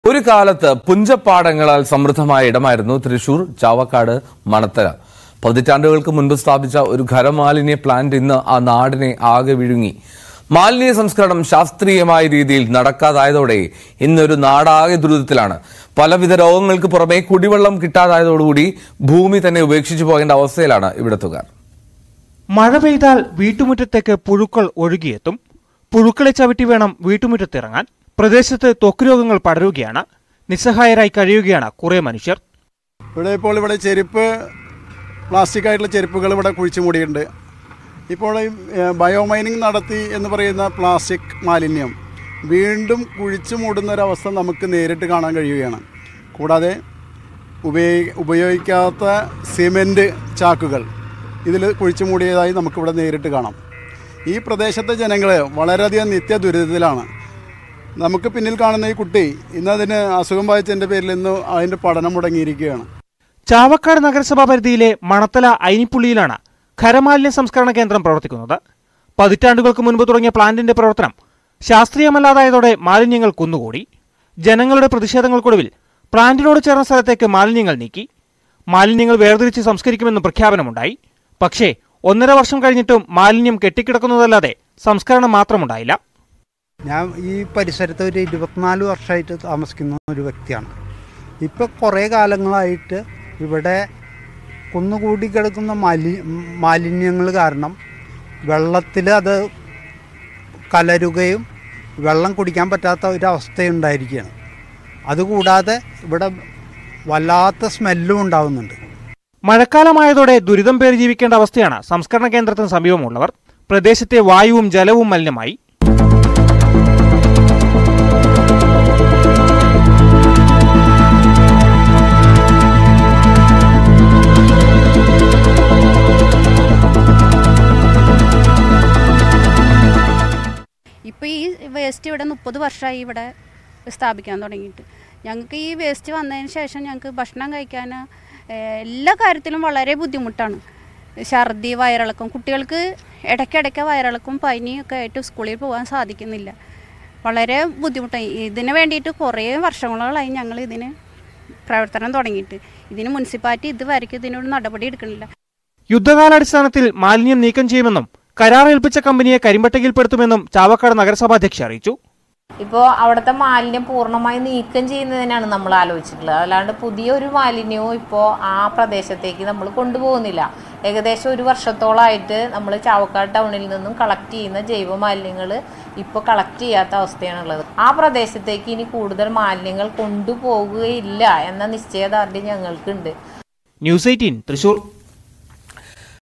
ഒരു കാലത്ത് പുഞ്ചപ്പാടങ്ങളാൽ സമൃദ്ധമായ ഇടമായിരുന്നു തൃശൂർ ചാവക്കാട് മണത്തല പതിറ്റാണ്ടുകൾക്ക് മുൻപ് സ്ഥാപിച്ച ഒരു ഖരമാലിന്യ പ്ലാന്റ് ഇന്ന് ആ നാടിനെ ആകെ വിഴുങ്ങി മാലിന്യ സംസ്കരണം ശാസ്ത്രീയമായ രീതിയിൽ നടക്കാതായതോടെ ഇന്നൊരു നാടാകെ ദുരിതത്തിലാണ് പലവിധ രോഗങ്ങൾക്ക് പുറമെ കുടിവെള്ളം കിട്ടാതായതോടുകൂടി ഭൂമി തന്നെ ഉപേക്ഷിച്ചു പോകേണ്ട അവസ്ഥയിലാണ് ഇവിടത്തുകാർ മഴ പെയ്താൽ വീട്ടുമുറ്റത്തേക്ക് പുഴുക്കൾ ഒഴുകിയെത്തും പുഴുക്കളെ ചവിട്ടി വേണം വീട്ടുമുറ്റത്തിറങ്ങാൻ പ്രദേശത്ത് ത്വക്ക് രോഗങ്ങൾ പടരുകയാണ് നിസ്സഹായരായി കഴിയുകയാണ് കുറെ മനുഷ്യർ ഇവിടെ ഇപ്പോൾ ഇവിടെ ചെരുപ്പ് പ്ലാസ്റ്റിക് ആയിട്ടുള്ള ചെരുപ്പുകൾ ഇവിടെ കുഴിച്ചു മൂടിയിട്ടുണ്ട് ഇപ്പോൾ ഈ ഏഹ്, ബയോമൈനിങ് നടത്തി എന്ന് പറയുന്ന പ്ലാസ്റ്റിക് മാലിന്യം വീണ്ടും കുഴിച്ചു മൂടുന്ന ഒരവസ്ഥ നമുക്ക് നേരിട്ട് കാണാൻ കഴിയുകയാണ് കൂടാതെ ഉപയോഗി ഉപയോഗിക്കാത്ത സിമെൻറ്റ് ചാക്കുകൾ ഇതിൽ കുഴിച്ചു മൂടിയതായി നമുക്കിവിടെ നേരിട്ട് കാണാം ഈ പ്രദേശത്തെ ജനങ്ങൾ വളരെയധികം നിത്യ ദുരിതത്തിലാണ് നമുക്ക് പിന്നിൽ കാണുന്ന ഈ കുട്ടി ഇന്നതിന് അസുഖം ബാധിച്ചതിൻ്റെ പേരിൽ ഇന്ന് അതിൻ്റെ പഠനം മുടങ്ങിയിരിക്കുകയാണ് ചാവക്കാട് നഗരസഭാ പരിധിയിലെ മണത്തല അയിനിപ്പുള്ളിയിലാണ് ഖരമാലിന്യ സംസ്കരണ കേന്ദ്രം പ്രവർത്തിക്കുന്നത് പതിറ്റാണ്ടുകൾക്ക് മുൻപ് തുടങ്ങിയ പ്ലാന്റിന്റെ പ്രവർത്തനം ശാസ്ത്രീയമല്ലാതായതോടെ മാലിന്യങ്ങൾ കുന്നുകൂടി ജനങ്ങളുടെ പ്രതിഷേധങ്ങൾക്കൊടുവിൽ പ്ലാന്റിനോട് ചേർന്ന സ്ഥലത്തേക്ക് മാലിന്യങ്ങൾ നീക്കി മാലിന്യങ്ങൾ വേർതിരിച്ച് സംസ്കരിക്കുമെന്ന് പ്രഖ്യാപനമുണ്ടായി പക്ഷേ ഒന്നര വർഷം കഴിഞ്ഞിട്ടും മാലിന്യം കെട്ടിക്കിടക്കുന്നതല്ലാതെ സംസ്കരണം മാത്രമുണ്ടായില്ല ഞാൻ ഈ പരിസരത്ത് ഒരു ഇരുപത്തിനാല് വർഷമായിട്ട് താമസിക്കുന്ന ഒരു വ്യക്തിയാണ് ഇപ്പോൾ കുറേ കാലങ്ങളായിട്ട് ഇവിടെ കുന്നുകൂടി കിടക്കുന്ന മാലി മാലിന്യങ്ങൾ കാരണം വെള്ളത്തിൽ അത് കലരുകയും വെള്ളം കുടിക്കാൻ പറ്റാത്ത ഒരു അവസ്ഥയുണ്ടായിരിക്കുകയാണ് അതുകൂടാതെ ഇവിടെ വല്ലാത്ത സ്മെല്ലും ഉണ്ടാകുന്നുണ്ട് മഴക്കാലമായതോടെ ദുരിതം പേറി ജീവിക്കേണ്ട അവസ്ഥയാണ് സംസ്കരണ കേന്ദ്രത്തിന് സമീപമുള്ളവർ പ്രദേശത്തെ വായുവും ജലവും മലിനമായി ഇപ്പോൾ ഈ വേസ്റ്റ് ഇവിടെ മുപ്പത് വർഷമായി ഇവിടെ സ്ഥാപിക്കാൻ തുടങ്ങിയിട്ട് ഞങ്ങൾക്ക് ഈ വേസ്റ്റ് വന്നതിന് ശേഷം ഞങ്ങൾക്ക് ഭക്ഷണം കഴിക്കാൻ ഏഹ്, എല്ലാ കാര്യത്തിലും വളരെ ബുദ്ധിമുട്ടാണ് ഛർദി വയറിളക്കം കുട്ടികൾക്ക് ഇടയ്ക്കിടയ്ക്ക് വയറിളക്കും പനിയൊക്കെ ആയിട്ട് സ്കൂളിൽ പോകാൻ സാധിക്കുന്നില്ല വളരെ ബുദ്ധിമുട്ടായി ഇതിന് വേണ്ടിയിട്ട് കുറേ വർഷങ്ങളായി ഞങ്ങൾ ഇതിന് പ്രവർത്തനം തുടങ്ങിയിട്ട് ഇതിന് മുനിസിപ്പാലിറ്റി ഇതുവരെയ്ക്കും ഇതിനൊരു നടപടി എടുക്കുന്നില്ല യുദ്ധകാലാടിസ്ഥാനത്തിൽ മാലിന്യം നീക്കം ചെയ്യുമെന്നും കരാർ ഏൽപ്പിച്ച കമ്പനിയെ കരിമ്പട്ടകിൽപ്പെടുത്തുമെന്നും ചാവക്കാട് നഗരസഭാ അധ്യക്ഷ അറിയിച്ചു ഇപ്പോൾ അവിടുത്തെ മാലിന്യം പൂർണ്ണമായി നീക്കം ചെയ്യുന്നതിനാണ് നമ്മൾ ആലോചിച്ചിട്ടുള്ളത് അല്ലാണ്ട് പുതിയൊരു മാലിന്യവും ഇപ്പോൾ ആ പ്രദേശത്തേക്ക് നമ്മൾ കൊണ്ടുപോകുന്നില്ല ഏകദേശം ഒരു വർഷത്തോളമായിട്ട് നമ്മൾ ചാവക്കാട് ടൗണിൽ നിന്നും കളക്ട് ചെയ്യുന്ന ജൈവ മാലിന്യങ്ങൾ ഇപ്പോൾ കളക്ട് ചെയ്യാത്ത അവസ്ഥയാണുള്ളത് ആ പ്രദേശത്തേക്ക് ഇനി കൂടുതൽ മാലിന്യങ്ങൾ കൊണ്ടുപോകുകയില്ല എന്ന നിശ്ചയദാർഢ്യം ഞങ്ങൾക്കുണ്ട് ന്യൂസ് എയ്റ്റീൻ തൃശൂർ